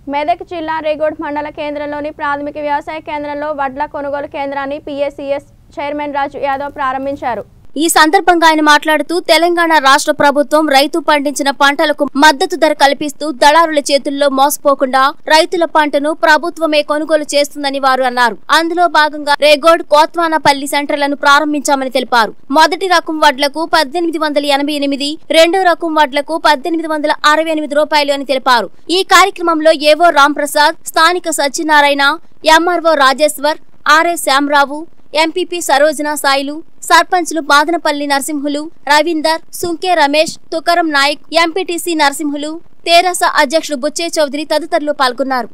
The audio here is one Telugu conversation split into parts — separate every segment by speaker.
Speaker 1: మెదక్ జిల్లా రేగోడ్ మండల కేంద్రంలోని ప్రాథమిక వ్యవసాయ కేంద్రంలో వడ్ల కొనుగోలు కేంద్రాన్ని పిఎస్సిఎస్ చైర్మన్ రాజు యాదవ్ ప్రారంభించారు
Speaker 2: ఈ సందర్భంగా ఆయన మాట్లాడుతూ తెలంగాణ రాష్ట్ర ప్రభుత్వం రైతు పండించిన పంటలకు మద్దతు ధర కల్పిస్తూ దళారుల చేతుల్లో మోసపోకుండా రైతుల పంటను ప్రభుత్వమే కొనుగోలు చేస్తుందని వారు అన్నారు అందులో భాగంగా రేగోడ్ కోత్వానపల్లి సెంటర్లను ప్రారంభించామని తెలిపారు మొదటి రకం వడ్లకు పద్దెనిమిది వందల ఎనభై ఎనిమిది రెండో రకం వడ్లకు పద్దెనిమిది వందల అరవై ఎనిమిది రూపాయలు అని తెలిపారు ఈ కార్యక్రమంలో ఏవో రాంప్రసాద్ స్థానిక Satyanarayana MRO Rajeshwar RS Shyamarao MPP Sarojana Sailu సర్పంచ్లు బాదనపల్లి నరసింహులు రవీందర్ సుంకే రమేష్ తుకరం నాయక్ ఎంపీటీసీ నరసింహులు తేరస అధ్యక్షుడు బుచ్చే చౌదరి తదితరులు పాల్గొన్నారు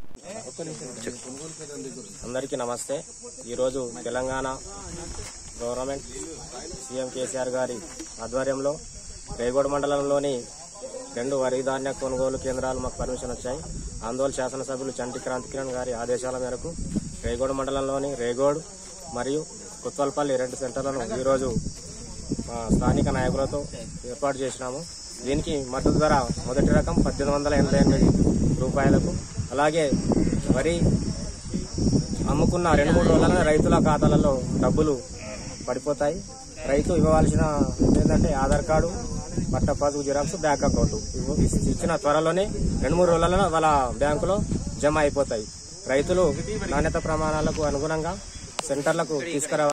Speaker 3: అందరికీ నమస్తే ఈరోజు తెలంగాణ గవర్నమెంట్ సీఎం కేసీఆర్ గారి ఆధ్వర్యంలో రేగోడ్ మండలంలోని రెండు వరి ధాన్య కొనుగోలు కేంద్రాలు మాకు పర్మిషన్ వచ్చాయి ఆందోళన శాసనసభ్యులు చంటి క్రాంతి కిరణ్ గారి ఆదేశాల మేరకు రేగోడ్ మండలంలోని రేగోడ్ మరియు కొత్తల్పల్లి రెండు సెంటర్లను ఈరోజు మా స్థానిక నాయకులతో ఏర్పాటు చేసినాము దీనికి మద్దతు ధర మొదటి రకం పద్దెనిమిది వందల ఎనభై ఎనిమిది రూపాయలకు అలాగే వరి అమ్ముకున్న రెండు మూడు రోజుల రైతుల ఖాతాలలో డబ్బులు పడిపోతాయి రైతు ఇవ్వవలసిన ఏంటంటే ఆధార్ కార్డు పట్ట పాసు జిరాక్స్ బ్యాంక్ అకౌంట్ ఇవ్వ- ఇచ్చిన త్వరలోనే రెండు మూడు రోజులలో వాళ్ళ బ్యాంకులో జమ అయిపోతాయి రైతులు నాణ్యత ప్రమాణాలకు అనుగుణంగా సెంటర్లకు తీసుకురావాలి